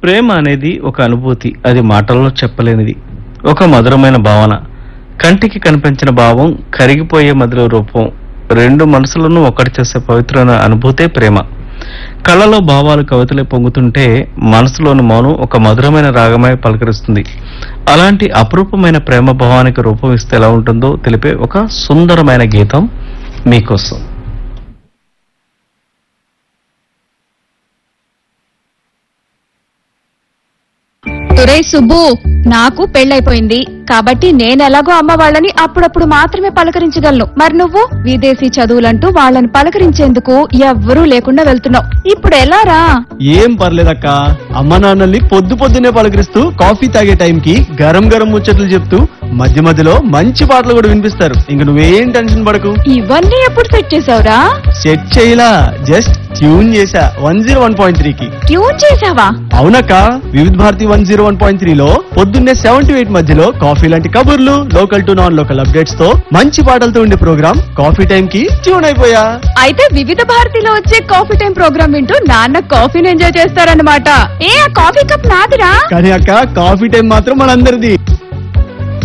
ప్రేమ అనేది ఒక అనుభూతి అది మాటల్లో చెప్పలేనిది ఒక మధురమైన భావన కంటికి కనిపించిన భావం కరిగిపోయే మధుర రూపం రెండు మనసులను ఒకటి చేసే పవిత్రమైన అనుభూతే ప్రేమ కళ్ళలో భావాలు కవితలే పొంగుతుంటే మనసులోని మౌనం ఒక మధురమైన రాగమై పలకరిస్తుంది అలాంటి అపురూపమైన ప్రేమ భావానికి రూపం ఇస్తే ఎలా ఉంటుందో తెలిపే ఒక సుందరమైన గీతం మీకోసం ఒరేయ్ సుబ్బు నాకు పెళ్ళైపోయింది కాబట్టి నేను ఎలాగో అమ్మ వాళ్ళని అప్పుడప్పుడు మాత్రమే పలకరించగలను మరి నువ్వు విదేశీ చదువులంటూ వాళ్ళని పలకరించేందుకు ఎవ్వరూ లేకుండా వెళ్తున్నావు ఇప్పుడు ఎలా రా ఏం పర్లేదక్క అమ్మ నాన్నల్ని పొద్దు పొద్దునే పలకరిస్తూ కాఫీ తాగే టైంకి గరం గరం ముచ్చట్లు చెప్తూ మధ్య మధ్యలో మంచి పాటలు కూడా వినిపిస్తారు ఇంక నువ్వేం టెన్షన్ పడకు ఇవన్నీ ఎప్పుడు సెట్ చేసావురా సెట్ చేయలా జస్ట్ ట్యూన్ చేసా వన్ జీరో వన్ పాయింట్ త్రీకి ట్యూన్ చేసావా అవునక్క Vividh Bharati one zero one point త్రీలో పొద్దున్నే సెవెన్ టు ఎయిట్ మధ్యలో కాఫీ లాంటి కబుర్లు local to non local updates తో మంచి పాటలతో ఉండే ప్రోగ్రామ్ కాఫీ టైం కి ట్యూన్ అయిపోయా అయితే వివిధ భారతిలో వచ్చే కాఫీ టైం ప్రోగ్రామ్ వింటూ నాన్న కాఫీని ఎంజాయ్ చేస్తారన్నమాట ఏ ఆ కాఫీ కప్ నాదిరా కానీ అక్క కాఫీ టైం మాత్రం మనందరిది